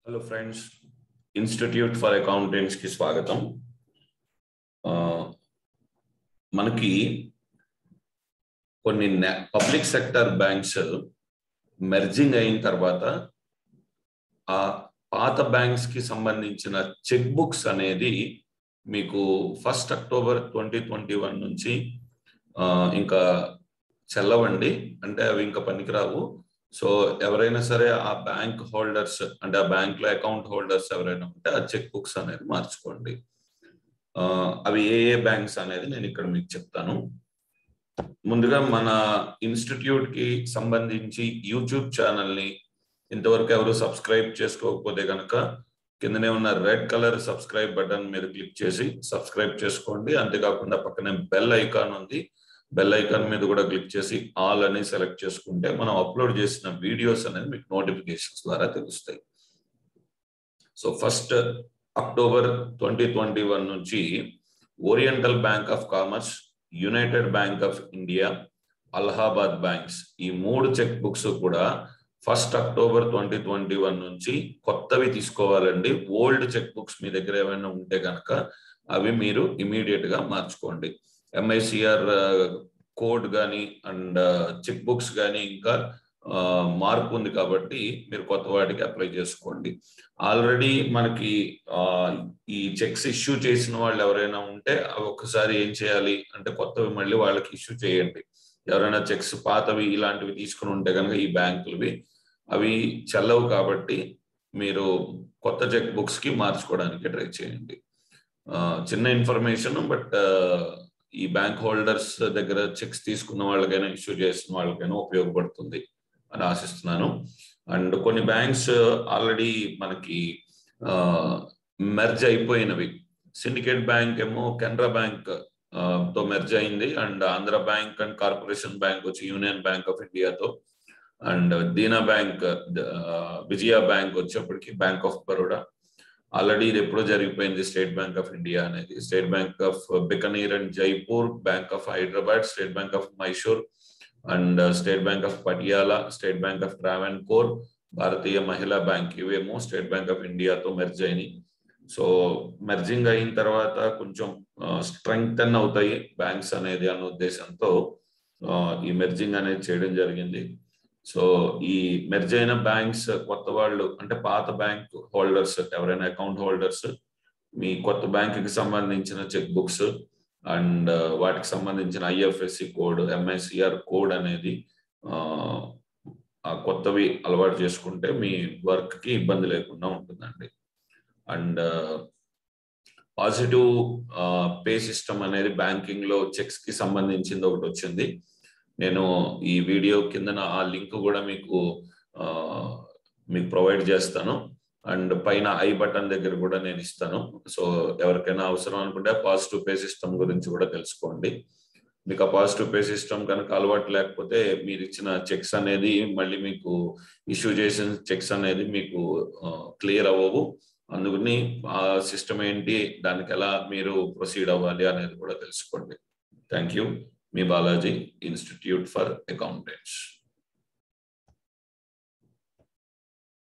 hello friends institute for accountants కి స్వాగతం ఆ, మనకి కొన్ని పబ్లిక్ సెక్టర్ బ్యాంక్స్ మెర్జింగ్ అయిన తర్వాత ఆ పాత బ్యాంక్స్ కి సంబంధించిన చెక్ బుక్స్ అనేది మీకు first October twenty twenty one నుంచి ఆ, ఇంకా చెల్లవండి అంటే అవి ఇంకా పనికిరావు సో ఎవరైనా సరే ఆ బ్యాంక్ హోల్డర్స్ అంటే ఆ బ్యాంక్ లో అకౌంట్ హోల్డర్స్ ఎవరైనా ఉంటే ఆ చెక్ బుక్స్ అనేది మార్చుకోండి ఆ, అవి ఏ ఏ బ్యాంక్స్ అనేది నేను ఇక్కడ మీకు చెప్తాను ముందుగా మన ఇన్స్టిట్యూట్ కి సంబంధించి యూట్యూబ్ ఛానల్ ని ఇంతవరకు ఎవరు సబ్స్క్రైబ్ చేసుకోకపోతే కనుక కిందనే ఉన్న రెడ్ కలర్ సబ్స్క్రైబ్ బటన్ మీరు క్లిక్ చేసి సబ్స్క్రైబ్ చేసుకోండి అంతేకాకుండా పక్కనే బెల్ ఐకాన్ ఉంది బెల్ ఐకాన్ మీద కూడా క్లిక్ చేసి ఆల్ అని సెలెక్ట్ చేసుకుంటే మనం అప్లోడ్ చేసిన వీడియోస్ అనేది మీకు నోటిఫికేషన్స్ ద్వారా తెలుస్తాయి so first October twenty twenty one నుంచి Oriental Bank of Commerce United Bank of India Allahabad banks ఈ మూడు చెక్ బుక్స్ కూడా first October twenty twenty one నుంచి కొత్తవి తీసుకోవాలండి ఓల్డ్ చెక్ బుక్స్ మీ దగ్గర ఏమైనా ఉంటే కనుక అవి మీరు ఇమీడియట్ గా మార్చుకోండి ఎంఐసిఆర్ కోడ్ కానీ అండ్ చెక్ బుక్స్ కానీ ఇంకా ఆ, మార్పు ఉంది కాబట్టి మీరు కొత్త వాటికి అప్లై చేసుకోండి ఆల్రెడీ మనకి ఆ, ఈ చెక్స్ ఇష్యూ చేసిన వాళ్ళు ఎవరైనా ఉంటే అవి ఒక్కసారి ఏం చేయాలి అంటే కొత్తవి మళ్ళీ వాళ్ళకి ఇష్యూ చేయండి ఎవరైనా చెక్స్ పాతవి ఇలాంటివి తీసుకుని ఉంటే కనుక ఈ బ్యాంకులవి అవి చెల్లవు కాబట్టి మీరు కొత్త చెక్ బుక్స్ కి మార్చుకోవడానికి ట్రై చేయండి ఆ, చిన్న ఇన్ఫర్మేషన్ బట్ ఈ బ్యాంక్ హోల్డర్స్ దగ్గర చెక్స్ తీసుకున్న వాళ్ళకైనా ఇష్యూ చేసిన వాళ్ళకైనా ఉపయోగపడుతుంది అని ఆశిస్తున్నాను అండ్ కొన్ని బ్యాంక్స్ ఆల్రెడీ మనకి మెర్జ్ అయిపోయినవి సిండికేట్ బ్యాంక్ ఏమో కెనరా బ్యాంక్ తో మెర్జ్ అయింది and Andhra bank and corporation bank వచ్చి యూనియన్ బ్యాంక్ ఆఫ్ ఇండియాతో and Dena bank Vijaya bank వచ్చేప్పటికి బ్యాంక్ ఆఫ్ బరోడా ఆల్రెడీ ఇది ఎప్పుడో జరిగిపోయింది స్టేట్ బ్యాంక్ ఆఫ్ ఇండియా అనేది state bank of Bikaner and Jaipur bank of Hyderabad state bank of Mysore and state bank of Patiala state bank of Travancore భారతీయ మహిళా bank ఇవేమో state bank of ఇండియాతో merge అయినాయి so merging అయిన తర్వాత కొంచెం స్ట్రెంగ్తన్ అవుతాయి బ్యాంక్స్ అనేది అన్న ఉద్దేశంతో ఆ, ఈ మెర్జింగ్ అనేది చేయడం జరిగింది సో ఈ మెర్జ్ అయిన బ్యాంక్స్ కొత్త వాళ్ళు అంటే పాత బ్యాంక్ హోల్డర్స్ ఎవరైనా అకౌంట్ హోల్డర్స్ మీ కొత్త బ్యాంక్ కి సంబంధించిన చెక్ బుక్స్ అండ్ వాటికి సంబంధించిన ఐఎఫ్ఎస్సి కోడ్ ఎంఐసిఆర్ కోడ్ అనేది ఆ, ఆ కొత్తవి అలవాటు చేసుకుంటే మీ వర్క్ కి ఇబ్బంది లేకుండా ఉంటుందండి అండ్ పాజిటివ్ పే సిస్టమ్ అనేది బ్యాంకింగ్ లో చెక్స్ కి సంబంధించింది ఒకటి వచ్చింది నేను ఈ వీడియో కిందన ఆ లింక్ కూడా మీకు ఆ, మీకు ప్రొవైడ్ చేస్తాను అండ్ పైన ఐ బటన్ దగ్గర కూడా నేను ఇస్తాను సో ఎవరికైనా అవసరం అనుకుంటే పాజిటివ్ పే సిస్టమ్ గురించి కూడా తెలుసుకోండి మీకు ఆ పాజిటివ్ పే సిస్టమ్ కనుక అలవాటు లేకపోతే మీరు ఇచ్చిన చెక్స్ అనేది మళ్ళీ మీకు ఇష్యూ చేసిన చెక్స్ అనేది మీకు క్లియర్ అవ్వవు అందుకని ఆ సిస్టమ్ ఏంటి దానికి ఎలా మీరు ప్రొసీడ్ అవ్వాలి అనేది కూడా తెలుసుకోండి థ్యాంక్ యూ మీ బాలాజీ ఇన్స్టిట్యూట్ ఫర్ అకౌంటెంట్స్